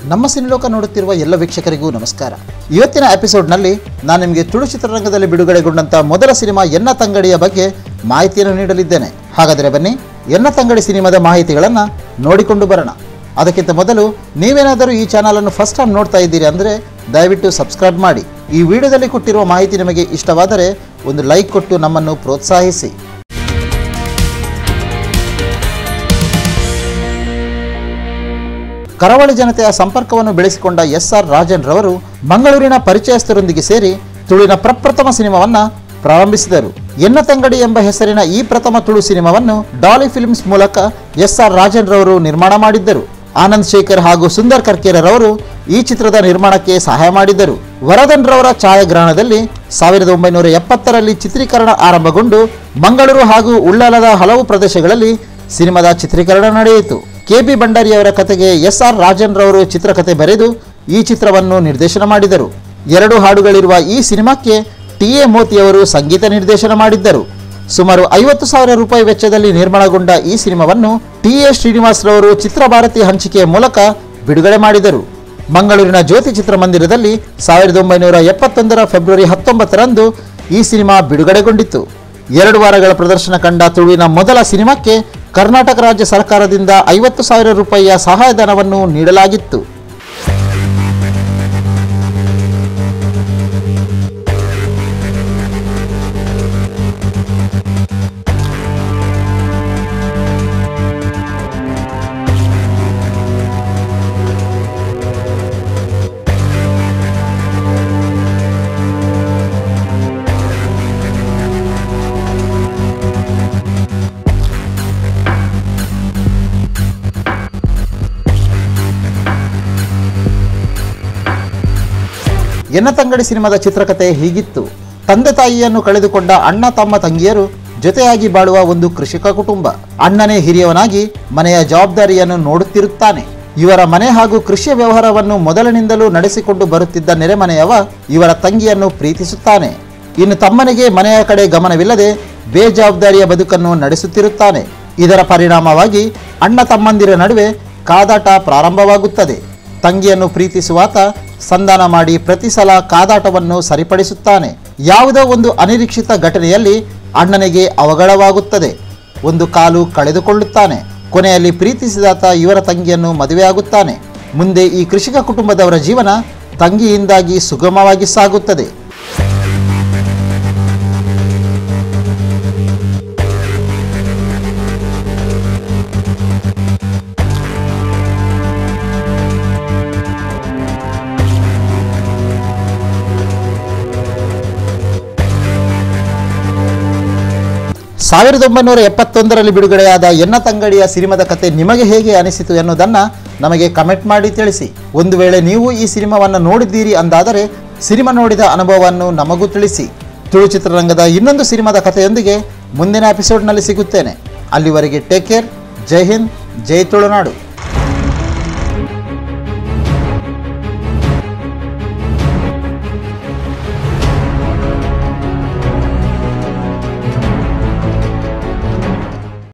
ನಮ್ಮ ಸಿನಿಲೋಕ ನೋಡುತ್ತಿರುವ ಎಲ್ಲ ವೀಕ್ಷಕರಿಗೂ ನಮಸ್ಕಾರ ಇವತ್ತಿನ ಎಪಿಸೋಡ್ನಲ್ಲಿ ನಾನು ನಿಮಗೆ ತುಳು ಚಿತ್ರರಂಗದಲ್ಲಿ ಬಿಡುಗಡೆಗೊಂಡಂಥ ಮೊದಲ ಸಿನಿಮಾ ಎನ್ನ ತಂಗಡಿಯ ಬಗ್ಗೆ ಮಾಹಿತಿಯನ್ನು ನೀಡಲಿದ್ದೇನೆ ಹಾಗಾದರೆ ಬನ್ನಿ ಎನ್ನ ತಂಗಡಿ ಸಿನಿಮಾದ ಮಾಹಿತಿಗಳನ್ನು ನೋಡಿಕೊಂಡು ಬರೋಣ ಅದಕ್ಕಿಂತ ಮೊದಲು ನೀವೇನಾದರೂ ಈ ಚಾನಲನ್ನು ಫಸ್ಟ್ ಟೈಮ್ ನೋಡ್ತಾ ಇದ್ದೀರಿ ಅಂದರೆ ದಯವಿಟ್ಟು ಸಬ್ಸ್ಕ್ರೈಬ್ ಮಾಡಿ ಈ ವಿಡಿಯೋದಲ್ಲಿ ಕೊಟ್ಟಿರುವ ಮಾಹಿತಿ ನಿಮಗೆ ಇಷ್ಟವಾದರೆ ಒಂದು ಲೈಕ್ ಕೊಟ್ಟು ನಮ್ಮನ್ನು ಪ್ರೋತ್ಸಾಹಿಸಿ ಕರಾವಳಿ ಜನತೆಯ ಸಂಪರ್ಕವನ್ನು ಬೆಳೆಸಿಕೊಂಡ ಎಸ್ ಆರ್ ರಾಜನ್ ರವರು ಮಂಗಳೂರಿನ ಪರಿಚಯಸ್ಥರೊಂದಿಗೆ ಸೇರಿ ತುಳುವಿನ ಪ್ರಪ್ರಥಮ ಸಿನಿಮಾವನ್ನ ಪ್ರಾರಂಭಿಸಿದರು ಎನ್ನ ತಂಗಡಿ ಎಂಬ ಹೆಸರಿನ ಈ ಪ್ರಥಮ ತುಳು ಸಿನಿಮಾವನ್ನು ಡಾಲಿ ಫಿಲ್ಮ್ಸ್ ಮೂಲಕ ಎಸ್ ಆರ್ ರಾಜನ್ ರವರು ನಿರ್ಮಾಣ ಮಾಡಿದ್ದರು ಆನಂದ್ ಶೇಖರ್ ಹಾಗೂ ಸುಂದರ್ ಕರ್ಕೇರರವರು ಈ ಚಿತ್ರದ ನಿರ್ಮಾಣಕ್ಕೆ ಸಹಾಯ ಮಾಡಿದ್ದರು ವರದನ್ ರವರ ಛಾಯಾಗ್ರಹಣದಲ್ಲಿ ಸಾವಿರದ ಒಂಬೈನೂರ ಎಪ್ಪತ್ತರಲ್ಲಿ ಚಿತ್ರೀಕರಣ ಆರಂಭಗೊಂಡು ಮಂಗಳೂರು ಹಾಗೂ ಉಳ್ಳಾಲದ ಹಲವು ಪ್ರದೇಶಗಳಲ್ಲಿ ಸಿನಿಮಾದ ಚಿತ್ರೀಕರಣ ನಡೆಯಿತು ಕೆ ಬಿ ಭಂಡಾರಿಯವರ ಕತೆಗೆ ಎಸ್ ಆರ್ ರಾಜನ್ ರವರು ಚಿತ್ರಕಥೆ ಬರೆದು ಈ ಚಿತ್ರವನ್ನು ನಿರ್ದೇಶನ ಮಾಡಿದರು ಎರಡು ಹಾಡುಗಳಿರುವ ಈ ಸಿನಿಮಾಕ್ಕೆ ಟಿ ಎ ಮೋತಿಯವರು ಸಂಗೀತ ನಿರ್ದೇಶನ ಮಾಡಿದ್ದರು ಸುಮಾರು ಐವತ್ತು ಸಾವಿರ ರೂಪಾಯಿ ವೆಚ್ಚದಲ್ಲಿ ನಿರ್ಮಾಣಗೊಂಡ ಈ ಸಿನಿಮಾವನ್ನು ಟಿ ಎ ಶ್ರೀನಿವಾಸ್ ರವರು ಚಿತ್ರಭಾರತಿ ಹಂಚಿಕೆಯ ಮೂಲಕ ಬಿಡುಗಡೆ ಮಾಡಿದರು ಮಂಗಳೂರಿನ ಜ್ಯೋತಿ ಚಿತ್ರಮಂದಿರದಲ್ಲಿ ಸಾವಿರದ ಒಂಬೈನೂರ ಎಪ್ಪತ್ತೊಂದರ ಫೆಬ್ರವರಿ ಹತ್ತೊಂಬತ್ತರಂದು ಈ ಸಿನಿಮಾ ಬಿಡುಗಡೆಗೊಂಡಿತ್ತು ಎರಡು ವಾರಗಳ ಪ್ರದರ್ಶನ ಕಂಡ ತುಳುವಿನ ಮೊದಲ ಸಿನಿಮಾಕ್ಕೆ ಕರ್ನಾಟಕ ರಾಜ್ಯ ಸರ್ಕಾರದಿಂದ ಐವತ್ತು ಸಾವಿರ ರೂಪಾಯಿಯ ಸಹಾಯಧನವನ್ನು ನೀಡಲಾಗಿತ್ತು ಎನ್ನ ತಂಗಡಿ ಸಿನಿಮಾದ ಚಿತ್ರಕಥೆ ಹೀಗಿತ್ತು ತಂದೆ ತಾಯಿಯನ್ನು ಕಳೆದುಕೊಂಡ ಅಣ್ಣ ತಮ್ಮ ತಂಗಿಯರು ಜೊತೆಯಾಗಿ ಬಾಳುವ ಒಂದು ಕೃಷಿಕ ಕುಟುಂಬ ಅಣ್ಣನೇ ಹಿರಿಯವನಾಗಿ ಮನೆಯ ಜವಾಬ್ದಾರಿಯನ್ನು ನೋಡುತ್ತಿರುತ್ತಾನೆ ಇವರ ಮನೆ ಹಾಗೂ ಕೃಷಿಯ ವ್ಯವಹಾರವನ್ನು ಮೊದಲಿನಿಂದಲೂ ನಡೆಸಿಕೊಂಡು ಬರುತ್ತಿದ್ದ ನೆರೆಮನೆಯವ ಇವರ ತಂಗಿಯನ್ನು ಪ್ರೀತಿಸುತ್ತಾನೆ ಇನ್ನು ತಮ್ಮನಿಗೆ ಮನೆಯ ಕಡೆ ಗಮನವಿಲ್ಲದೆ ಬೇಜವಾಬ್ದಾರಿಯ ಬದುಕನ್ನು ನಡೆಸುತ್ತಿರುತ್ತಾನೆ ಇದರ ಪರಿಣಾಮವಾಗಿ ಅಣ್ಣ ತಮ್ಮಂದಿರ ನಡುವೆ ಕಾದಾಟ ಪ್ರಾರಂಭವಾಗುತ್ತದೆ ತಂಗಿಯನ್ನು ಪ್ರೀತಿಸುವಾತ ಸಂಧಾನ ಮಾಡಿ ಪ್ರತಿ ಸಲ ಕಾದಾಟವನ್ನು ಸರಿಪಡಿಸುತ್ತಾನೆ ಯಾವುದೋ ಒಂದು ಅನಿರೀಕ್ಷಿತ ಘಟನೆಯಲ್ಲಿ ಅಣ್ಣನಿಗೆ ಅವಘಡವಾಗುತ್ತದೆ ಒಂದು ಕಾಲು ಕಳೆದುಕೊಳ್ಳುತ್ತಾನೆ ಕೊನೆಯಲ್ಲಿ ಪ್ರೀತಿಸಿದಾತ ಇವರ ತಂಗಿಯನ್ನು ಮದುವೆಯಾಗುತ್ತಾನೆ ಮುಂದೆ ಈ ಕೃಷಿಕ ಕುಟುಂಬದವರ ಜೀವನ ತಂಗಿಯಿಂದಾಗಿ ಸುಗಮವಾಗಿ ಸಾಗುತ್ತದೆ ಸಾವಿರದ ಒಂಬೈನೂರ ಎಪ್ಪತ್ತೊಂದರಲ್ಲಿ ಬಿಡುಗಡೆಯಾದ ಎನ್ನ ತಂಗಡಿಯ ಸಿನಿಮಾದ ಕತೆ ನಿಮಗೆ ಹೇಗೆ ಅನಿಸಿತು ಎನ್ನುವುದನ್ನು ನಮಗೆ ಕಮೆಂಟ್ ಮಾಡಿ ತಿಳಿಸಿ ಒಂದು ವೇಳೆ ನೀವು ಈ ಸಿನಿಮಾವನ್ನು ನೋಡಿದ್ದೀರಿ ಅಂದಾದರೆ ಸಿನಿಮಾ ನೋಡಿದ ಅನುಭವವನ್ನು ನಮಗೂ ತಿಳಿಸಿ ತುಳು ಚಿತ್ರರಂಗದ ಇನ್ನೊಂದು ಸಿನಿಮಾದ ಕಥೆಯೊಂದಿಗೆ ಮುಂದಿನ ಎಪಿಸೋಡ್ನಲ್ಲಿ ಸಿಗುತ್ತೇನೆ ಅಲ್ಲಿವರೆಗೆ ಟೇಕ್ ಕೇರ್ ಜೈ ಹಿಂದ್ ಜೈ ತುಳುನಾಡು